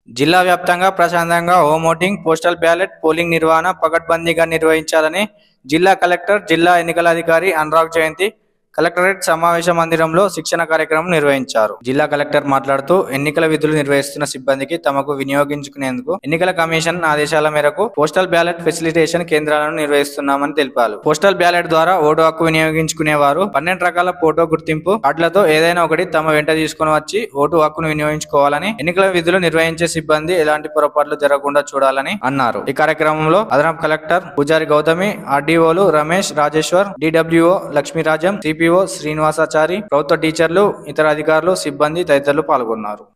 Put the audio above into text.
జిల్లా వ్యాప్తంగా ప్రశాంతంగా home voting postal ballot polling నిర్వహణ పకడ్బందీగా నిర్వహించాలని జిల్లా కలెక్టర్ జిల్లా ఎన్నికల అధికారి అనురాగ్ జయంతి కలెక్టరేట్ సమావేశ మందిరంలో శిక్షణ కార్యక్రమం నిర్వహించారు జిల్లా కలెక్టర్ మాట్లాడుతూ ఎన్నికల విధులు నిర్వహిస్తున్న సిబ్బందికి తమకు వినియోగించుకునేందుకు ఎన్నికల కమిషన్ ఆదేశాల మేరకు పోస్టల్ బ్యాలెట్ ఫెసిలిటేషన్ కేంద్రాలను నిర్వహిస్తున్నామని తెలిపారు పోస్టల్ బ్యాలెట్ ద్వారా ఓటు హక్కు వినియోగించుకునే వారు పన్నెండు రకాల ఫోటో గుర్తింపు కార్డులతో ఏదైనా ఒకటి తమ వెంట తీసుకుని వచ్చి ఓటు హక్కును వినియోగించుకోవాలని ఎన్నికల విధులు నిర్వహించే సిబ్బంది ఎలాంటి పొరపాట్లు జరగకుండా చూడాలని అన్నారు ఈ కార్యక్రమంలో అదనపు కలెక్టర్ పూజారి గౌతమి ఆర్డీఓలు రమేష్ రాజేశ్వర్ డిడబ్ల్యూఓ లక్ష్మీరాజం సిపిఓ శ్రీనివాసాచారి ప్రభుత్వ టీచర్లు ఇతర అధికారులు సిబ్బంది తదితరులు పాల్గొన్నారు